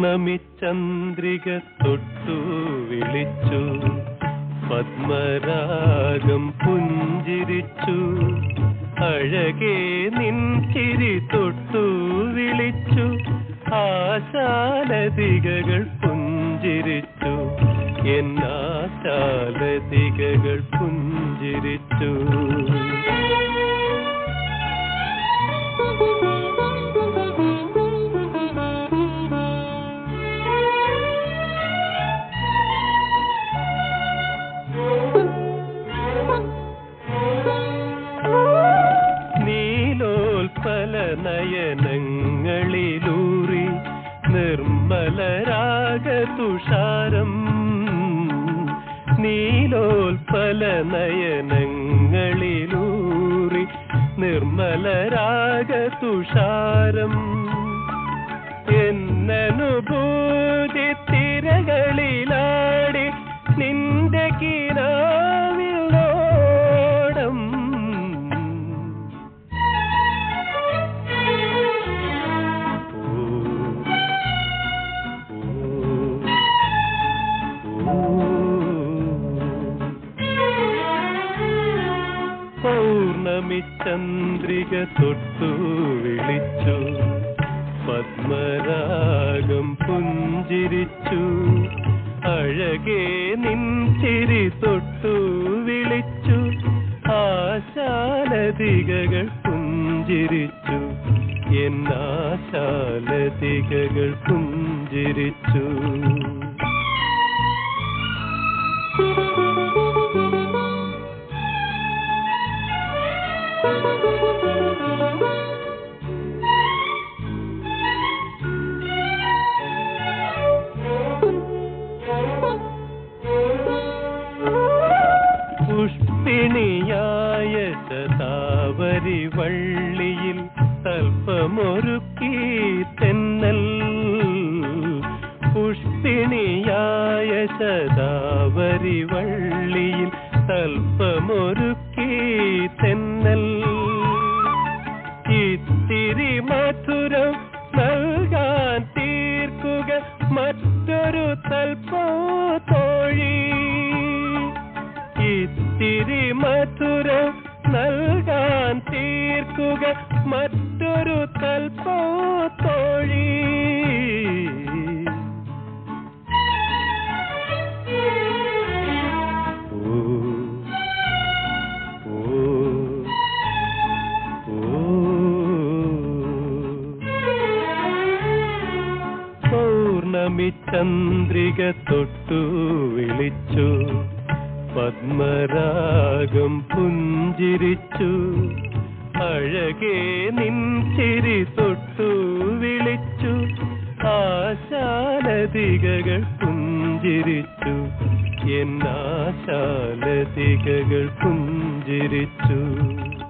പൗർണമി ചന്ദ്രിക തൊട്ടു വിളിച്ചു പത്മരാഗം പുഞ്ചിരിച്ചു അഴകേ നിൻ ചിരി തൊട്ടു വിളിച്ചു ആശാലതികകൾ പുഞ്ചിരിച്ചു എന്നാശാലതികകൾ പുഞ്ചിരിച്ചു നീലോൽപല നയനങ്ങളിലൂറി നിർമ്മലരാഗ തുഷാരം നീലോൽപല നയനങ്ങളിലൂറി നിർമ്മലരാഗ തുഷാരം എന്നനുഭൂതി തിരകളിലാടി നിന്റെ കിനാവിലോടം പൗർണമി ചന്ദ്രിക തൊട്ടു വിളിച്ചു പത്മരാഗം പുഞ്ചിരിച്ചു അഴകേ നിൻ ചിരി തൊട്ടു വിളിച്ചു ആശാലതികകൾ പുഞ്ചിരിച്ചു എന്നാശാലതികകൾ പുഞ്ചിരിച്ചു പുഷ്പിണിയായ ശതാവരി വള്ളിയിൽ തൽപ്പമൊരുക്കി തെന്നൽ പുഷ്പിണിയായ ശതാവരി വള്ളിയിൽ തൽപ്പമൊരുക്കി തെന്നൽ ഇത്തിരി മധുരം നൽകാൻ തീർക്കുക മറ്റൊരു തൽപ്പോ തോഴി ഇത്തിരി മധുരം നൽകാൻ തീർക്കുക മറ്റൊരു തൽപ്പോ തോഴി ഓ, ഓ, ഓ. പൗർണമി ചന്ദ്രിക തൊട്ടു വിളിച്ചു പത്മരാഗം പുഞ്ചിരിച്ചു അഴകേ നിൻ ചിരി തൊട്ടു വിളിച്ചു ആശാലതികകൾ പുഞ്ചിരിച്ചു എന്നാശാലതികകൾ പുഞ്ചിരിച്ചു